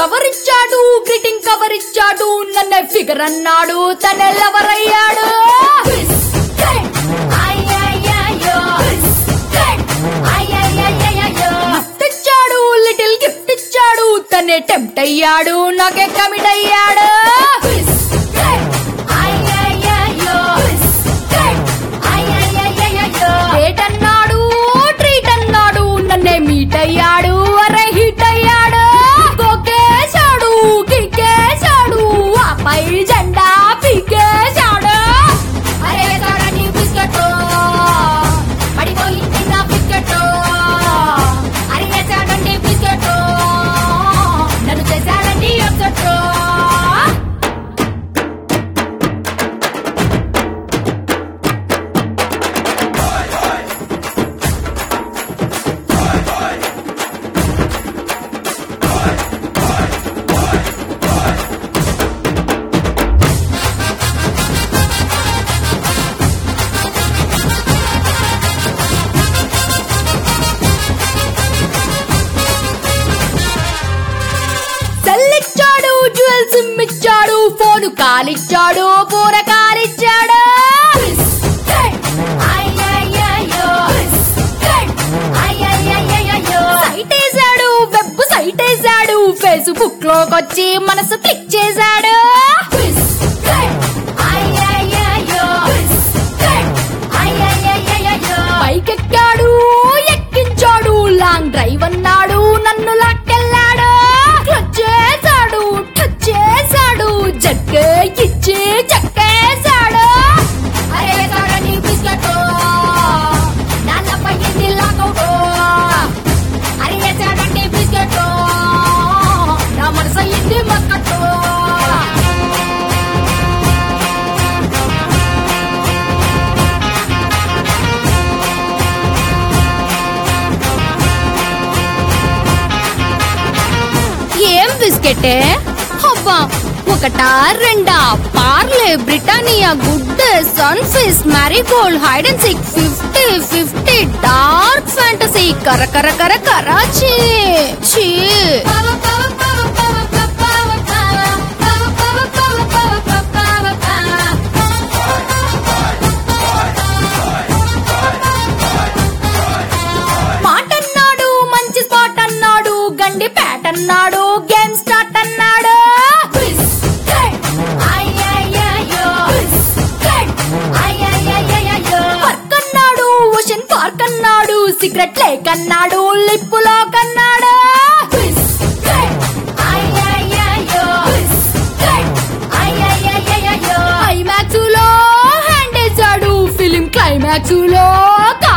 సవరిచ్చాడు greeting cover ఇచ్చాడు నన్నే figure అన్నాడు తన లవరయ్యాడు గిఫ్ట్ ఇచ్చాడు లిటిల్ గిఫ్ట్ ఇచ్చాడు తనే టెంప్ట్ అయ్యాడు నాకే కమిట్ అయ్యాడు డేట్ అన్నాడు ట్రీట్ అన్నాడు నన్నే మీట్ అయ్యాడు అరే హిట్ అయ్యాడు కొకేశాడు కిక్కేశాడు ఆపై జెండా పీకేశాడు అరే చూడండి బిస్కెట్ పడిపోయింది నా బిస్కెట్ అరే చూడండి బిస్కెట్ నన్ను చేశాడండి అప్సెట్ సెల్లిచ్చాడు జ్యువెల్స్ ఇచ్చాడు ఫోన్ కాలిచ్చాడు పూర కాలిచ్చాడు సైట్ వేసాడు వెబ్ సైట్ వేసాడు ఫేస్బుక్ లోకి వచ్చి మనసు క్లిక్ చేశాడు పైకెక్కాడు ఎక్కించాడు లాంగ్ డ్రైవ్ అన్నాడు నన్ను లాక్కెళ్ళాడు క్లచ్ చేశాడు టచ్ చేశాడు జట్కే ఇచ్చి చెక్కేశాడు అరే చూడండి బిస్కెట్ నాన్నపై ఎన్ని లాకౌట్ అరే చూడండి బిస్కెట్ నా మనసు అయ్యింది మస్కట్టు ఏం బిస్కెటే అబ్బా ఒకటా రెండా Parle Britannia good Sunfeast Marigold hide and seek fifty fifty dark fantasy కర కర కర కరాచీ చీ మాటన్నాడు మంచి స్పాట్ అన్నాడు గండి ప్యాట్ అన్నాడు గేమ్ స్టార్ట్ అన్నాడు వర్క్ అన్నాడు ఓషన్ పార్క్ అన్నాడు సిగరెట్ లేక్ అన్నాడు లిప్పులో కన్నాడు ఐమాక్స్ లో హ్యాండ్ వేసాడు ఫిలిం క్లైమాక్స్ లో